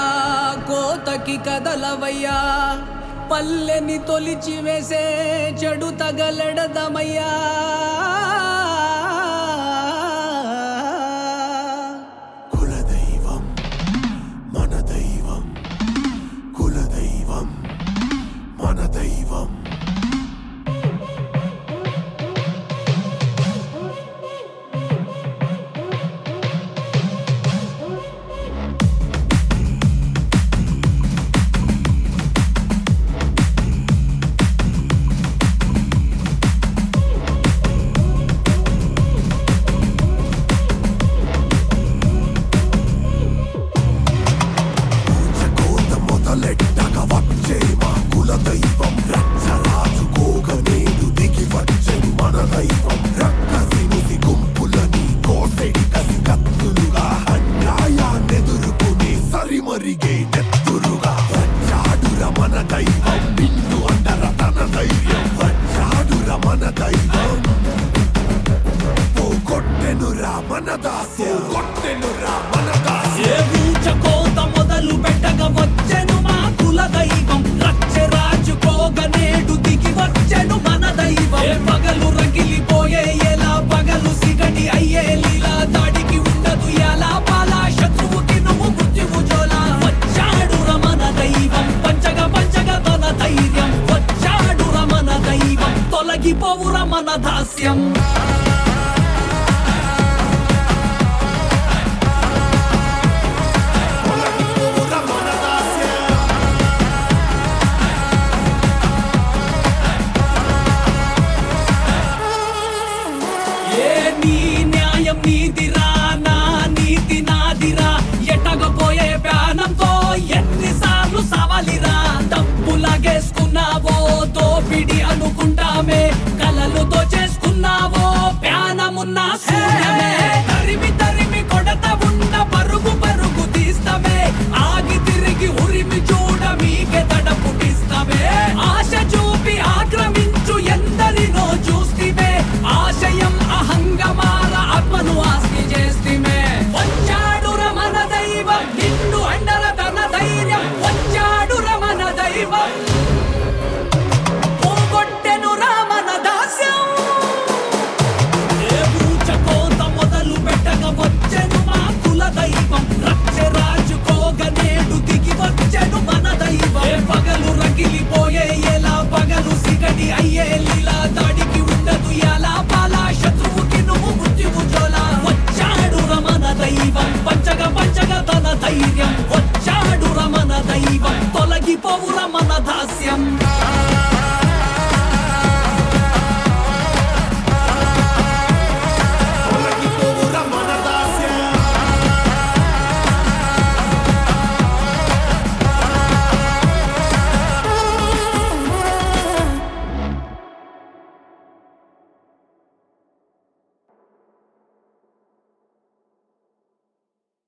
కోతకి కదలవయ్యా పల్లెని తొలిచి వేసే చెడు తగలెడదమయ్యా కులదైవం మన దైవం కులదైవం మన దైవం కోత మొదలెట్టక వచ్చే మా కులదైవం రచ్చరాజు కోగనేడు దిగి వచ్చెను మన దైవం రక్కసినుది గుంపులని కోసెడి కసి కత్తులుగా అన్యాయాన్నెదుర్కొని సరిమరిగే నెత్తురుగా వచ్చాడుర మన దైవం నిన్ను అందర తన ధైర్యం వచ్చాడుర మన దైవం పోగొట్టెనురా మన దాస్యం కొట్టెనురా మన దాస్యం ఏ ఊచ కోత మొదలు పెట్టక వచ్చెను మా కుల దైవం రచ్చరాజు కోగనేడు దిగి వచ్చెను మన దైవం ఏ పగలు రగిలిపోయే ఎలా పగలు సిగటి అయ్యే లీలా దాడికి ఉండదు ఎలా పాలా శత్రువుకి నువ్వు మృత్యువు జోలా వచ్చాడు రమణ దైవం పంచగ పంచగ తన ధైర్యం వచ్చాడు రమణ దైవం తొలగిపోవు రమణ దాస్యం తొలగిపోవురా మన దాస్యం ఏ నీ న్యాయం నీదిరా నా నీతి నాదిరా ఎట్టగపోయే ప్యానంతో ఎన్నిసార్లు సవాలిరా డబ్బు లాగేసుకున్నావో దోపిడి అనుకుంటామే కలలు దోచేసుకున్నావో ప్యానమున్నా శూన్యమే తరిమి తరిమి కొడత ఉన్న పరుగు పరుగు తీస్తామే ఆగి తిరిగి ఉరిమి చూడ మీకే తడ పుట్టిస్తామే ఆశ చూపి ఆక్రమించు ఎందరినో చూస్తిమే ఆశయం అహంగమాల ఆత్మను ఆస్తి చేస్తిమే వచ్చాడు రమణ దైవం నిన్ను అండర తన ధైర్యం వచ్చాడు రమణ దైవం పోగొట్టెను రామన దాస్యం ఏ ఊచ కోత మొదలు పెట్టక వచ్చెను మా కుల దైవం రక్షరాజు కోగనేడు దిగి వచ్చెను మన దైవం ఏ పగలు రగిలిపోయే ఎలా పగలు సిగటి అయ్యే లీలా దాడికి ఉండదు ఎలా పాలా శత్రువుకి నువ్వు మృత్యువు జోలా వచ్చాడు రమణ దైవం పంచగ పంచగ తన ధైర్యం